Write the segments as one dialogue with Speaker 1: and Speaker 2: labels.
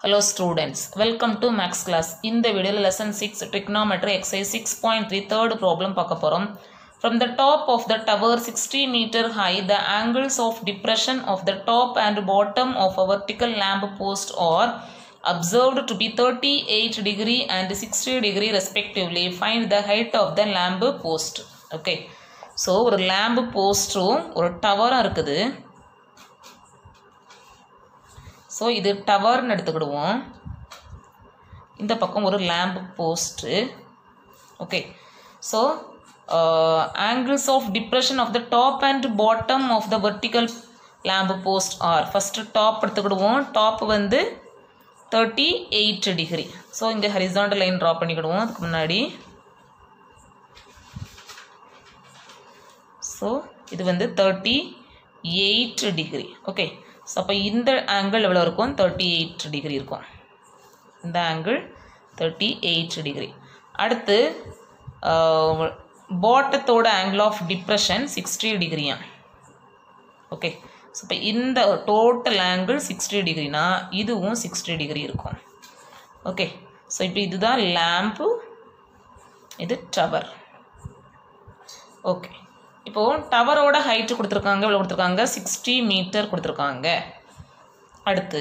Speaker 1: Hello students, welcome to Max class. இந்த வீடியோவில் lesson 6 trigonometry exercise 6.3 third problem பார்க்க போகிறோம் From the top of the tower 60 meter high, the angles of depression of the top and bottom of a vertical lamp post are observed to be 38 degree and 60 degree respectively. Find the height of the lamp post. Okay. So ஒரு lamp போஸ்ட்டும் ஒரு டவரும் இருக்குது so இது டவர்னு எடுத்துக்கிடுவோம் இந்த பக்கம் ஒரு lamp post okay so angles of depression of the top and bottom of the vertical lamp post are first top எடுத்துக்கிடுவோம் டாப் வந்து தேர்ட்டி எயிட் டிகிரி ஸோ இங்கே ஹரிசாண்டல் லைன் ட்ரா பண்ணிக்கிடுவோம் அதுக்கு முன்னாடி ஸோ இது வந்து thirty eight degree okay so அப்போ இந்த ஆங்கிள் எவ்வளோ இருக்கும் தேர்ட்டி எயிட் டிகிரி இருக்கும் இந்த ஆங்கிள் தேர்ட்டி எயிட் டிகிரி அடுத்து பாட்டத்தோட ஆங்கிள் ஆஃப் டிப்ரெஷன் சிக்ஸ்டி டிகிரியா ஓகே ஸோ இப்போ இந்த டோட்டல் ஆங்கிள் சிக்ஸ்டி டிகிரினா இதுவும் சிக்ஸ்டி டிகிரி இருக்கும் ஓகே ஸோ இப்போ இதுதான் லேம்பு இது டவர் ஓகே இப்போது டவரோட ஹைட்டு கொடுத்துருக்காங்க இவ்வளோ கொடுத்துருக்காங்க சிக்ஸ்டி மீட்டர் கொடுத்துருக்காங்க அடுத்து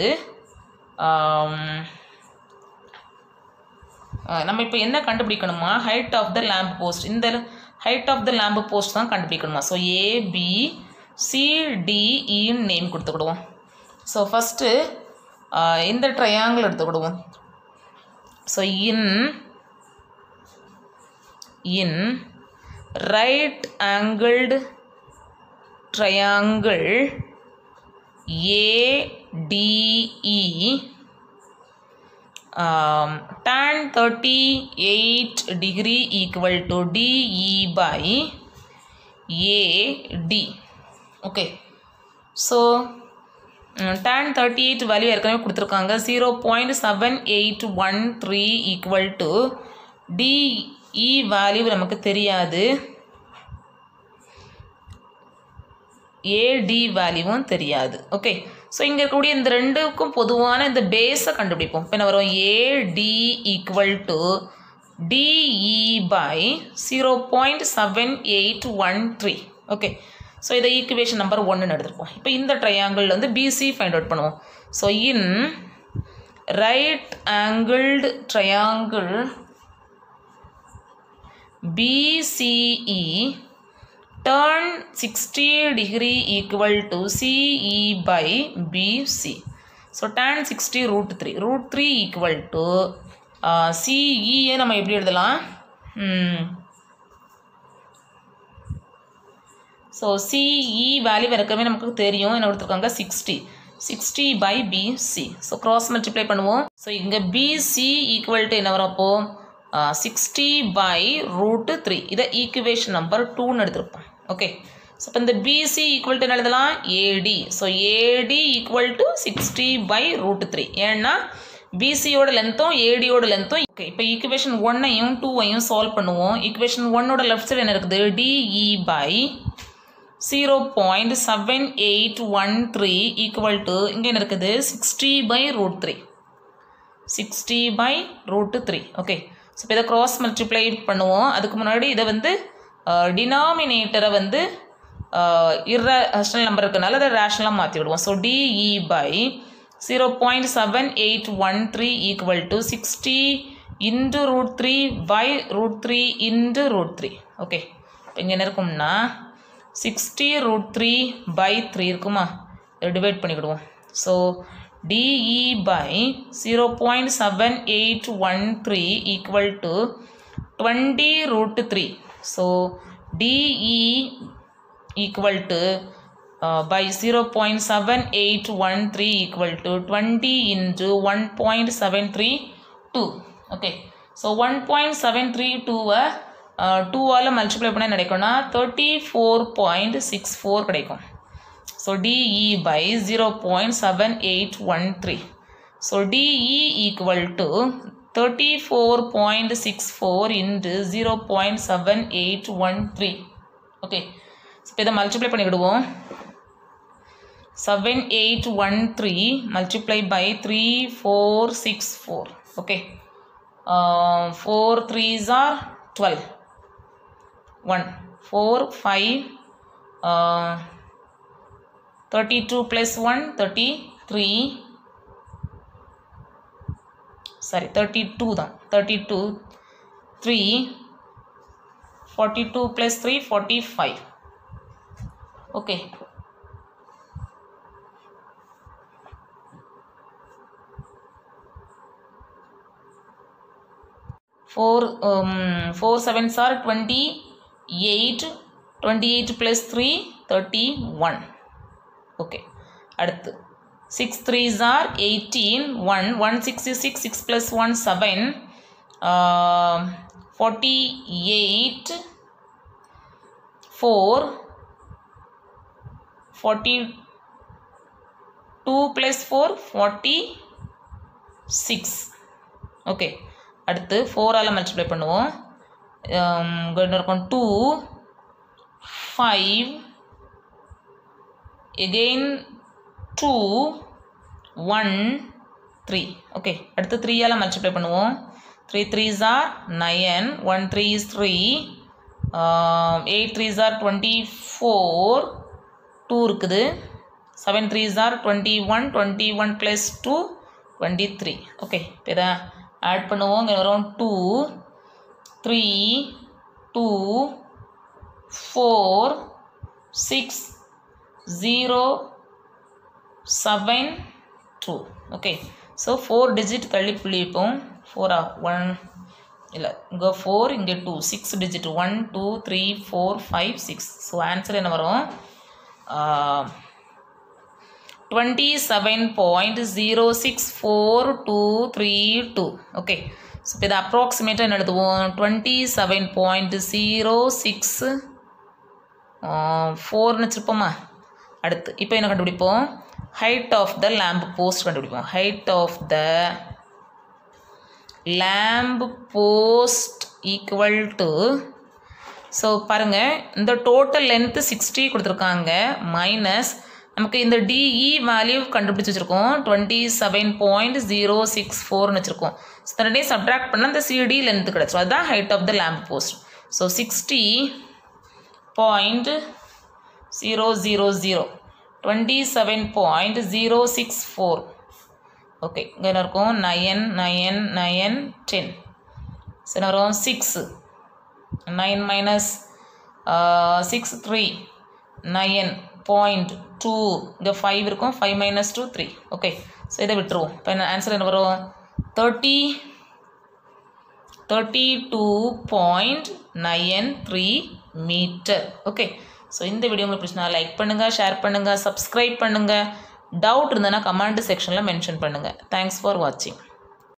Speaker 1: நம்ம இப்போ என்ன கண்டுபிடிக்கணுமா height of the lamp post இந்த height of the lamp post தான் கண்டுபிடிக்கணுமா ஸோ ஏபி சிடிஇன்னு நேம் கொடுத்துக்கிடுவோம் ஸோ ஃபஸ்ட்டு இந்த ட்ரையாங்கிள் எடுத்துக்கிடுவோம் so in in right angled triangle ADE um, tan 38 degree equal to DE by AD okay so tan 38 value ஏற்கனவே கொடுத்துருக்காங்க zero point seven eight one three equal to D E value நமக்கு தெரியாது ஏடி வேல்யூவும் தெரியாது okay so இங்கே இருக்கக்கூடிய இந்த ரெண்டுக்கும் பொதுவான இந்த பேஸை கண்டுபிடிப்போம் இப்போ என்ன வரும் AD equal to DE by zero point seven eight one three okay so இதை ஈக்குவேஷன் நம்பர் ஒன்றுன்னு எடுத்துருப்போம் இப்போ இந்த ட்ரையாங்கிள் வந்து பிசி ஃபைண்ட் அவுட் பண்ணுவோம் so in right angled triangle BCE turn 60 degree equal to CE by BC. So tan 60 root 3. Root 3 equal to uh, CE நம்ம எப்படி எழுதலாம் ஸோ சிஇ வேல்யூ இருக்கவே நமக்கு தெரியும் என்ன கொடுத்துருக்காங்க sixty sixty by PC so cross multiply பண்ணுவோம் so இங்கே பிசி ஈக்குவல் டு என்ன வரும் அப்போது சிக்ஸ்டி பை ரூட்டு த்ரீ இதை ஈக்குவேஷன் நம்பர் டூன்னு எடுத்திருப்போம் ஓகே ஸோ இப்போ இந்த பிசி ஈக்குவல் டு என்ன எழுதலாம் AD so AD equal to sixty by root three ஏன்னா பிசியோட லென்த்தும் ஏடியோட லென்த்தும் ஓகே இப்போ ஈக்குவேஷன் ஒன்னையும் டூவையும் சால்வ் பண்ணுவோம் ஈக்குவேஷன் ஒன்னோட லெஃப்ட் சைடு என்ன இருக்குது DE by zero point seven eight one three equal to இங்கே என்ன இருக்குது sixty by root three sixty by root three okay so இப்போ இதை க்ராஸ் மல்டிப்ளை பண்ணுவோம் அதுக்கு முன்னாடி இதை வந்து டினாமினேட்டரை வந்து இர்ரேஷனல் நம்பர் இருக்கனால அதை ரேஷனலாக மாற்றி விடுவோம் so DE by zero point seven eight one three equal to sixty into root three by root three into root three okay இப்போ இங்கே என்ன இருக்கும்னா sixty root three by three இருக்குமா இதை டிவைட் பண்ணிவிடுவோம் so DE by 0.7813 equal to 20 root 3. So, DE equal to uh, by 0.7813 equal to 20 into 1.732. Okay. So, 1.732 டூவால் multiply பண்ண கிடைக்கும்னா thirty four point six four கிடைக்கும் So DE by 0.7813. So DE equal to 34.64 into 0.7813. Okay. இப்போ இதை multiply பண்ணிவிடுவோம் seven eight one three multiply by three four six four okay four threes are twelve one four five thirty two plus one thirty three sorry thirty two தான் thirty two three forty two plus three forty five okay four fours sevens are twenty eight twenty eight plus three thirty one okay அடுத்து six threes are eighteen one one six six six plus one seven forty eight four forty two plus four forty six okay அடுத்து ஃபோரால் multiply பண்ணுவோம் என்ன இருக்கும் two five again two one three okay அடுத்து த்ரீயால் multiply பண்ணுவோம் three threes are nine one three is three eight threes are twenty four two இருக்குது seven threes are twenty one twenty one plus two twenty three okay இப்போ இதை add பண்ணுவோம் இங்கே வரும் two three two four six zero seven two okay so four digit தள்ளி புள்ளி வைப்போம் ஃபோரா ஒன் இல்லை இங்கே ஃபோர் இங்கே two six digit one two three four five six so answer என்ன வரும் twenty seven point zero six four two three two okay so இப்போ இதை அப்ராக்சிமேட்டாக என்ன எழுதுவோம் twenty seven point zero six ஃபோர்னு வச்சுருப்போமா அடுத்து இப்போ என்ன கண்டுபிடிப்போம் height of the lamp post கண்டுபிடிப்போம் height of the lamp post equal to so பாருங்கள் இந்த டோட்டல் லென்த்து சிக்ஸ்டி கொடுத்துருக்காங்க மைனஸ் நமக்கு இந்த டிஇ வேல்யூ கண்டுபிடிச்சி வச்சுருக்கோம் twenty seven point zero six ஃபோர்னு வச்சுருக்கோம் ஸோ தன்னுடைய சப்ட்ராக்ட் பண்ணால் அந்த சிடி லென்த்து கிடச்சிரும் அதுதான் height of the lamp post so sixty point zero zero zero twenty seven point zero six four okay இங்கே என்ன இருக்கும் nine nine nine ten so என்ன வரும் six nine minus six three nine point two இங்கே five இருக்கும் five minus two three okay so இதை விட்டுருவோம் இப்போ என்ன ஆன்சர் என்ன வரும் thirty thirty two point nine three meter okay so இந்த வீடியோ உங்களுக்கு பிடிச்சினா லைக் பண்ணுங்கள் ஷேர் பண்ணுங்கள் சப்ஸ்கிரைப் பண்ணுங்கள் டவுட் இருந்ததுன்னா கமெண்ட் செக்ஷனில் மென்ஷன் பண்ணுங்கள் தேங்க்ஸ் ஃபார் வாட்சிங்